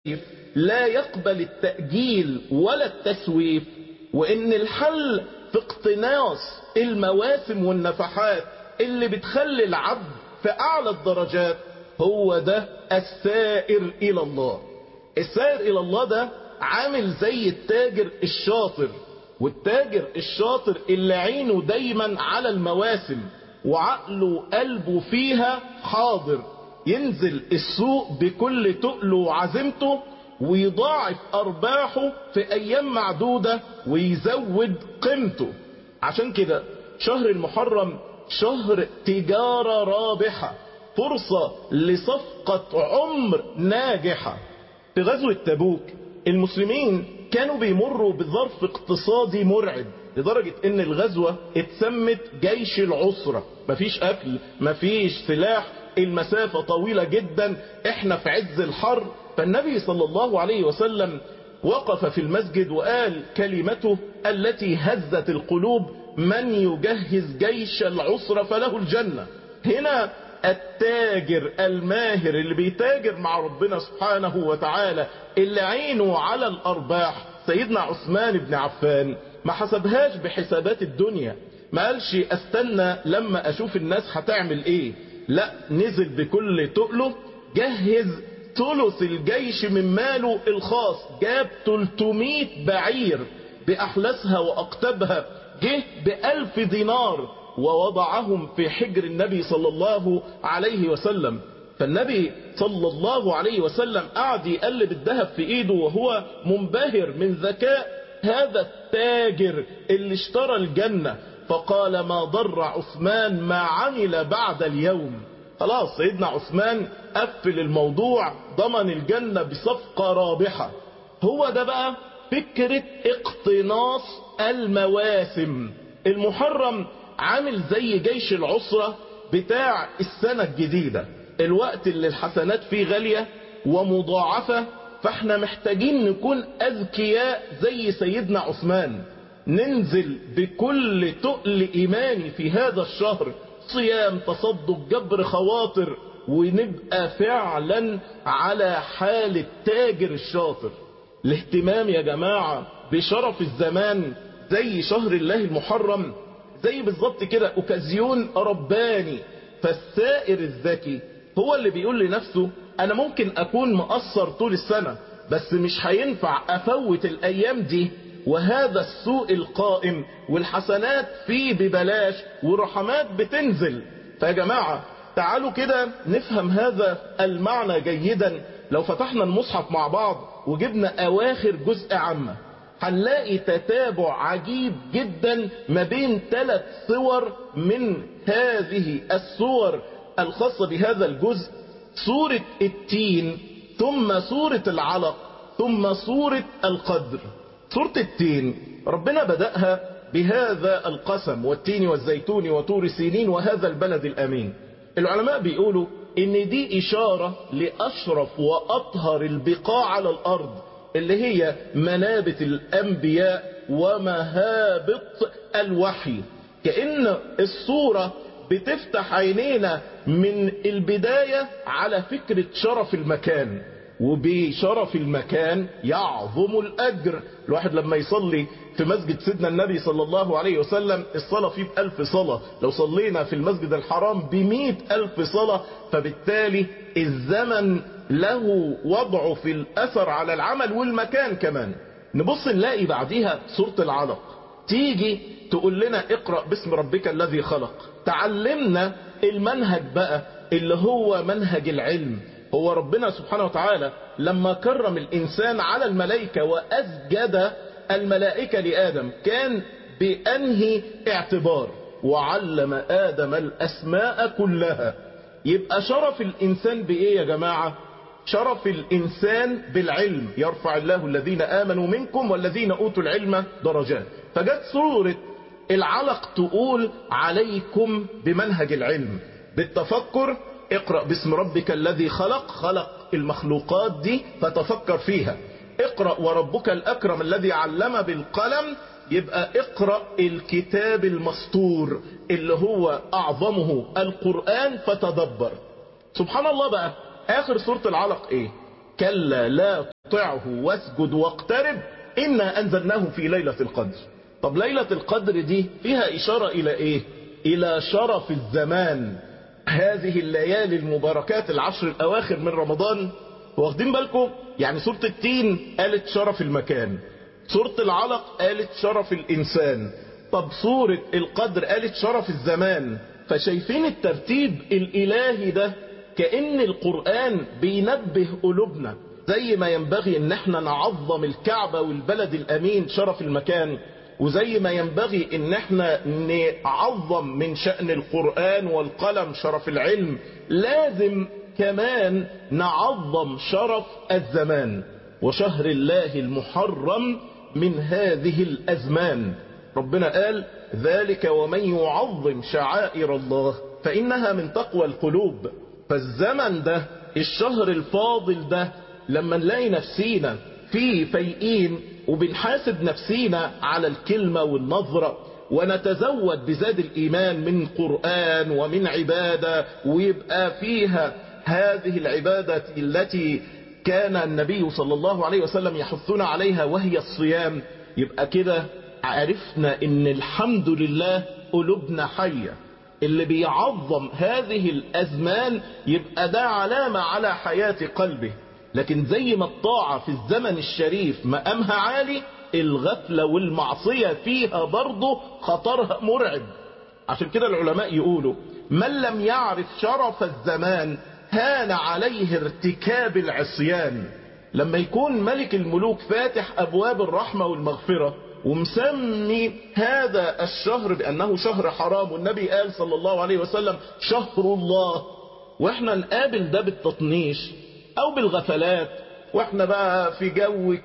لا يقبل التأجيل ولا التسويف وإن الحل في اقتناص المواسم والنفحات اللي بتخلي العبد في أعلى الدرجات هو ده السائر إلى الله السائر إلى الله ده عامل زي التاجر الشاطر والتاجر الشاطر اللي عينه دايما على المواسم وعقله قلبه فيها حاضر ينزل السوق بكل تقله وعزيمته ويضاعف أرباحه في أيام معدودة ويزود قيمته عشان كده شهر المحرم شهر تجارة رابحة فرصة لصفقة عمر ناجحة في غزوة تبوك المسلمين كانوا بيمروا بظرف اقتصادي مرعب لدرجة ان الغزوة اتسمت جيش العسرة مفيش اكل مفيش سلاح المسافة طويلة جدا احنا في عز الحر فالنبي صلى الله عليه وسلم وقف في المسجد وقال كلمته التي هزت القلوب من يجهز جيش العسرة فله الجنة هنا التاجر الماهر اللي بيتاجر مع ربنا سبحانه وتعالى اللي عينه على الأرباح سيدنا عثمان بن عفان ما حسبهاش بحسابات الدنيا ما قالش استنى لما اشوف الناس هتعمل ايه لا نزل بكل تقله جهز ثلث الجيش من ماله الخاص جاب 300 بعير بأحلاسها وأقتبها جه بألف دينار ووضعهم في حجر النبي صلى الله عليه وسلم فالنبي صلى الله عليه وسلم قعد يقلب الذهب في ايده وهو منبهر من ذكاء هذا التاجر اللي اشترى الجنة فقال ما ضر عثمان ما عمل بعد اليوم خلاص سيدنا عثمان قفل الموضوع ضمن الجنة بصفقة رابحة هو ده بقى فكرة اقتناص المواسم المحرم عامل زي جيش العسرة بتاع السنة الجديدة الوقت اللي الحسنات فيه غالية ومضاعفة فاحنا محتاجين نكون أذكياء زي سيدنا عثمان ننزل بكل تقل إيماني في هذا الشهر صيام تصدق جبر خواطر ونبقى فعلا على حال التاجر الشاطر الاهتمام يا جماعة بشرف الزمان زي شهر الله المحرم زي بالظبط كده اوكازيون رباني فالسائر الذكي هو اللي بيقول لنفسه انا ممكن اكون مقصر طول السنة بس مش هينفع افوت الايام دي وهذا السوء القائم والحسنات فيه ببلاش والرحمات بتنزل فيا جماعة تعالوا كده نفهم هذا المعنى جيدا لو فتحنا المصحف مع بعض وجبنا اواخر جزء عامة هنلاقي تتابع عجيب جدا ما بين ثلاث صور من هذه الصور الخاصة بهذا الجزء سورة التين ثم سورة العلق ثم سورة القدر سورة التين ربنا بدأها بهذا القسم والتين والزيتون وطور سينين وهذا البلد الأمين العلماء بيقولوا ان دي اشارة لاشرف واطهر البقاع على الارض اللي هي منابت الانبياء ومهابط الوحي كأن الصورة بتفتح عينينا من البداية على فكرة شرف المكان وبشرف المكان يعظم الأجر الواحد لما يصلي في مسجد سيدنا النبي صلى الله عليه وسلم الصلاة فيه بألف صلاة لو صلينا في المسجد الحرام بمئة ألف صلاة فبالتالي الزمن له وضعه في الأثر على العمل والمكان كمان نبص نلاقي بعديها سورة العلق تيجي تقول لنا اقرأ باسم ربك الذي خلق تعلمنا المنهج بقى اللي هو منهج العلم هو ربنا سبحانه وتعالى لما كرم الإنسان على الملائكة وأسجد الملائكة لآدم كان بأنهي اعتبار وعلم آدم الأسماء كلها يبقى شرف الإنسان بإيه يا جماعة شرف الإنسان بالعلم يرفع الله الذين آمنوا منكم والذين أوتوا العلم درجات فجت سورة العلق تقول عليكم بمنهج العلم بالتفكر اقرأ باسم ربك الذي خلق خلق المخلوقات دي فتفكر فيها اقرأ وربك الأكرم الذي علم بالقلم يبقى اقرأ الكتاب المسطور اللي هو أعظمه القرآن فتدبر سبحان الله بقى آخر سورة العلق ايه كلا لا فطعه واسجد واقترب إنا أنزلناه في ليلة القدر طب ليلة القدر دي فيها إشارة إلى إيه إلى شرف الزمان هذه الليالي المباركات العشر الأواخر من رمضان واخدين بالكم يعني سورة التين قالت شرف المكان سورة العلق قالت شرف الإنسان طب سورة القدر قالت شرف الزمان فشايفين الترتيب الإلهي ده كأن القرآن بينبه قلوبنا زي ما ينبغي ان احنا نعظم الكعبة والبلد الامين شرف المكان وزي ما ينبغي ان احنا نعظم من شأن القرآن والقلم شرف العلم لازم كمان نعظم شرف الزمان وشهر الله المحرم من هذه الازمان ربنا قال ذلك ومن يعظم شعائر الله فإنها من تقوى القلوب فالزمن ده الشهر الفاضل ده لما نلاقي نفسينا فيه فايقين وبنحاسب نفسينا على الكلمة والنظرة ونتزود بزاد الإيمان من قرآن ومن عبادة ويبقى فيها هذه العبادة التي كان النبي صلى الله عليه وسلم يحثنا عليها وهي الصيام يبقى كده عرفنا ان الحمد لله قلوبنا حية اللي بيعظم هذه الازمان يبقى ده علامة على حياة قلبه لكن زي ما الطاعة في الزمن الشريف مقامها عالي الغفلة والمعصية فيها برضه خطرها مرعب عشان كده العلماء يقولوا من لم يعرف شرف الزمان هان عليه ارتكاب العصيان لما يكون ملك الملوك فاتح ابواب الرحمة والمغفرة ومسمي هذا الشهر بأنه شهر حرام والنبي قال صلى الله عليه وسلم شهر الله واحنا نقابل ده بالتطنيش او بالغفلات واحنا بقى في جو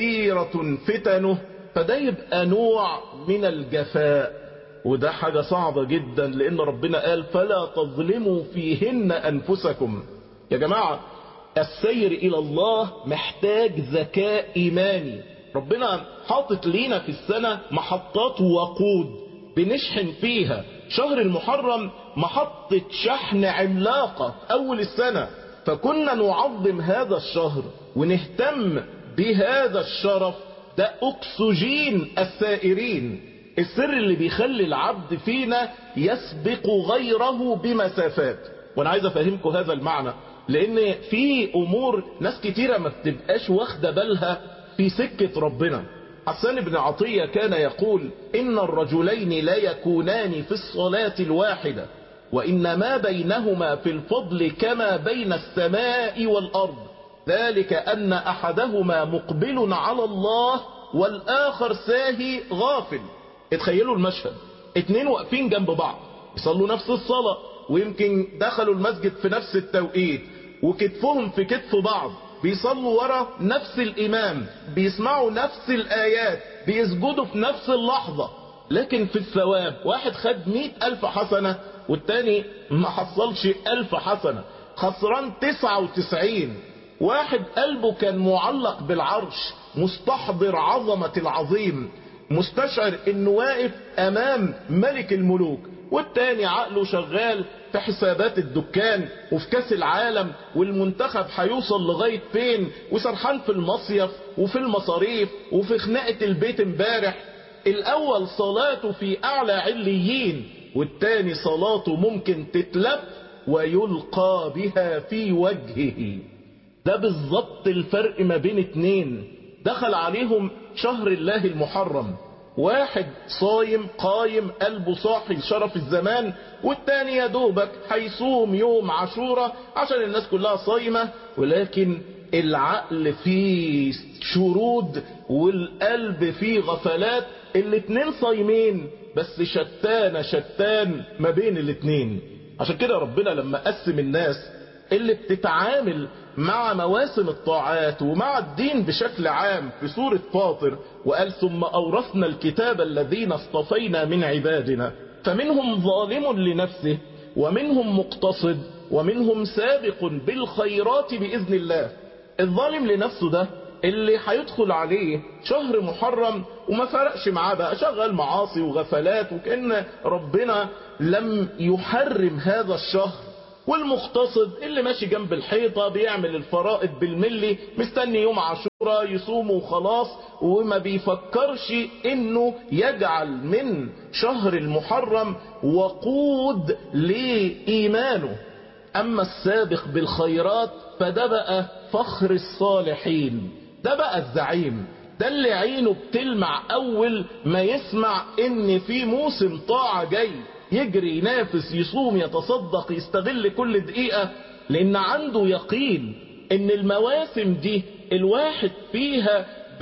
كثيرة فتنه فده يبقى نوع من الجفاء وده حاجة صعبة جدا لان ربنا قال فلا تظلموا فيهن انفسكم يا جماعة السير الى الله محتاج ذكاء ايماني ربنا حاطط لينا في السنة محطات وقود بنشحن فيها شهر المحرم محطة شحن عملاقة أول السنة فكنا نعظم هذا الشهر ونهتم بهذا الشرف ده أكسجين السائرين السر اللي بيخلي العبد فينا يسبق غيره بمسافات وانا عايز افهمكم هذا المعنى لان في امور ناس كتيرة ما بتبقاش واخدة بالها في سكة ربنا حسان بن عطية كان يقول إن الرجلين لا يكونان في الصلاة الواحدة وإن ما بينهما في الفضل كما بين السماء والأرض ذلك أن أحدهما مقبل على الله والآخر ساهي غافل اتخيلوا المشهد اتنين واقفين جنب بعض يصلوا نفس الصلاة ويمكن دخلوا المسجد في نفس التوقيت وكتفهم في كتف بعض بيصلوا ورا نفس الإمام بيسمعوا نفس الآيات بيسجدوا في نفس اللحظة لكن في الثواب واحد خد مئة ألف حسنة والتاني ما حصلش ألف حسنة خسران تسعة وتسعين واحد قلبه كان معلق بالعرش مستحضر عظمة العظيم مستشعر انه واقف امام ملك الملوك والتاني عقله شغال في حسابات الدكان وفي كاس العالم والمنتخب هيوصل لغاية فين وسرحان في المصيف وفي المصاريف وفي خناقة البيت امبارح الاول صلاته في اعلى عليين والتاني صلاته ممكن تتلف ويلقى بها في وجهه ده بالظبط الفرق ما بين اتنين دخل عليهم شهر الله المحرم واحد صايم قايم قلبه صاحي لشرف الزمان والتاني يا دوبك هيصوم يوم عاشوره عشان الناس كلها صايمة ولكن العقل فيه شرود والقلب فيه غفلات الاتنين صايمين بس شتان شتان ما بين الاتنين عشان كده ربنا لما قسم الناس اللي بتتعامل مع مواسم الطاعات ومع الدين بشكل عام في سورة فاطر وقال ثم أورثنا الكتاب الذين اصطفينا من عبادنا فمنهم ظالم لنفسه ومنهم مقتصد ومنهم سابق بالخيرات بإذن الله الظالم لنفسه ده اللي هيدخل عليه شهر محرم وما فرقش معاه بقى شغال معاصي وغفلات وكأن ربنا لم يحرم هذا الشهر والمقتصد اللي ماشي جنب الحيطة بيعمل الفرائض بالملي مستني يوم عاشوراء فترة يصوم وخلاص وما بيفكرش انه يجعل من شهر المحرم وقود لإيمانه أما السابق بالخيرات فده بقى فخر الصالحين ده بقى الزعيم ده اللي عينه بتلمع أول ما يسمع إن في موسم طاعة جاي يجري ينافس يصوم يتصدق يستغل كل دقيقة لأن عنده يقين إن المواسم دي الواحد فيها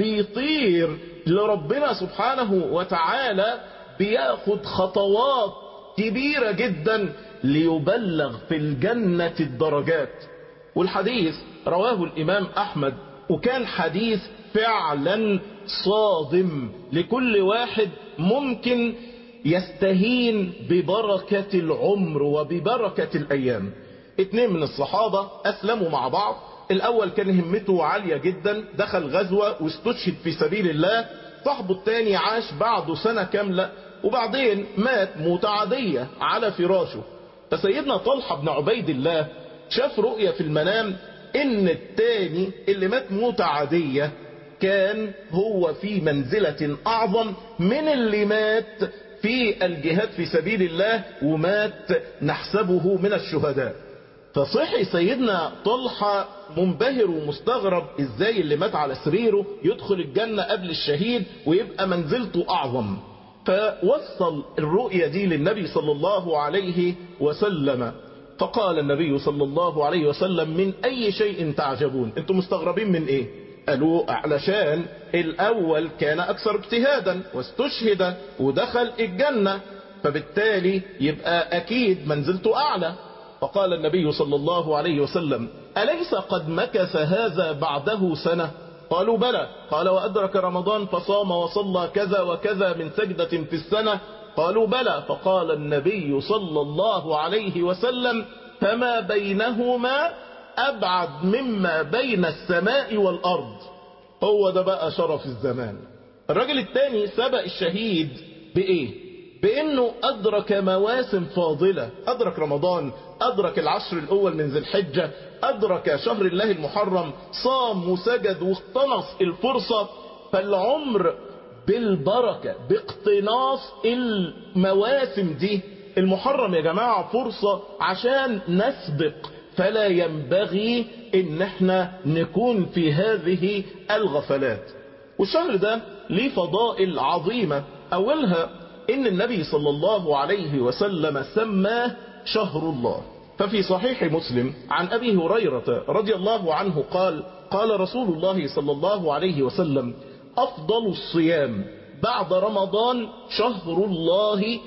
بيطير لربنا سبحانه وتعالى بياخد خطوات كبيرة جدا ليبلغ في الجنة الدرجات والحديث رواه الإمام أحمد وكان حديث فعلا صادم لكل واحد ممكن يستهين ببركة العمر وببركة الأيام اتنين من الصحابة أسلموا مع بعض الأول كان همته عالية جدا دخل غزوة واستشهد في سبيل الله صاحبه التاني عاش بعده سنة كاملة وبعدين مات موت عادية على فراشه فسيدنا طلحة بن عبيد الله شاف رؤية في المنام ان التاني اللي مات موت عادية كان هو في منزلة اعظم من اللي مات في الجهاد في سبيل الله ومات نحسبه من الشهداء فصحي سيدنا طلحة منبهر ومستغرب ازاي اللي مات على سريره يدخل الجنة قبل الشهيد ويبقى منزلته اعظم فوصل الرؤية دي للنبي صلى الله عليه وسلم فقال النبي صلى الله عليه وسلم من اي شيء تعجبون انتم مستغربين من ايه قالوا علشان الاول كان اكثر اجتهادا واستشهد ودخل الجنة فبالتالي يبقى اكيد منزلته اعلى فقال النبي صلى الله عليه وسلم أليس قد مكث هذا بعده سنة قالوا بلى قال وأدرك رمضان فصام وصلى كذا وكذا من سجدة في السنة قالوا بلى فقال النبي صلى الله عليه وسلم فما بينهما أبعد مما بين السماء والأرض هو ده بقى شرف الزمان الراجل الثاني سبق الشهيد بإيه بأنه أدرك مواسم فاضلة أدرك رمضان أدرك العشر الأول من ذي الحجة أدرك شهر الله المحرم صام وسجد واقتنص الفرصة فالعمر بالبركة باقتناص المواسم دي المحرم يا جماعة فرصة عشان نسبق فلا ينبغي ان احنا نكون في هذه الغفلات والشهر ده ليه فضائل عظيمة اولها ان النبي صلى الله عليه وسلم سماه شهر الله ففي صحيح مسلم عن ابي هريرة رضي الله عنه قال قال رسول الله صلى الله عليه وسلم افضل الصيام بعد رمضان شهر الله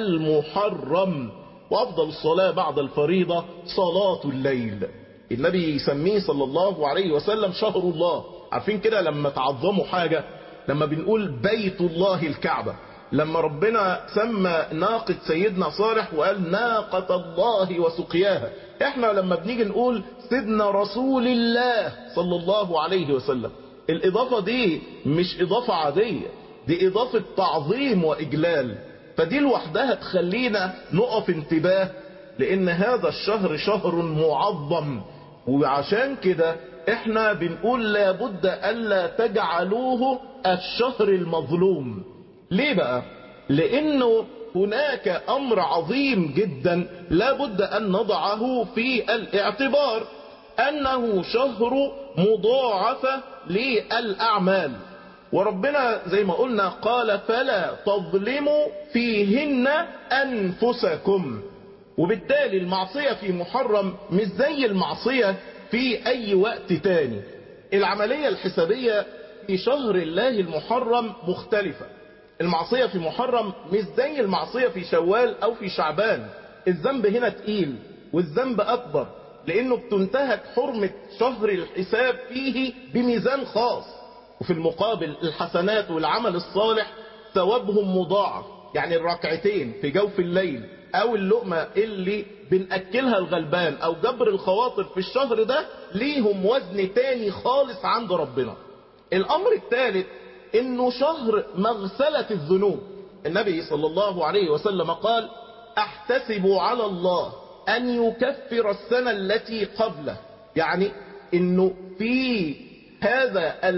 المحرم وافضل الصلاة بعد الفريضة صلاة الليل النبي يسميه صلى الله عليه وسلم شهر الله عارفين كده لما تعظموا حاجة لما بنقول بيت الله الكعبة لما ربنا سمى ناقة سيدنا صالح وقال ناقة الله وسقياها احنا لما بنيجي نقول سيدنا رسول الله صلى الله عليه وسلم الاضافة دي مش اضافة عادية دي اضافة تعظيم واجلال فدي لوحدها تخلينا نقف انتباه لان هذا الشهر شهر معظم وعشان كده احنا بنقول لابد الا تجعلوه الشهر المظلوم ليه بقى لانه هناك امر عظيم جدا لابد ان نضعه في الاعتبار انه شهر مضاعفة للاعمال وربنا زي ما قلنا قال فلا تظلموا فيهن انفسكم وبالتالي المعصية في محرم مش زي المعصية في اي وقت تاني العملية الحسابية في شهر الله المحرم مختلفة المعصية في محرم مش زي المعصية في شوال او في شعبان الذنب هنا تقيل والذنب اكبر لانه بتنتهك حرمة شهر الحساب فيه بميزان خاص وفي المقابل الحسنات والعمل الصالح ثوابهم مضاعف يعني الركعتين في جوف الليل او اللقمة اللي بنأكلها الغلبان او جبر الخواطر في الشهر ده ليهم وزن تاني خالص عند ربنا الامر الثالث انه شهر مغسلة الذنوب النبي صلى الله عليه وسلم قال احتسب على الله ان يكفر السنة التي قبله يعني انه في هذا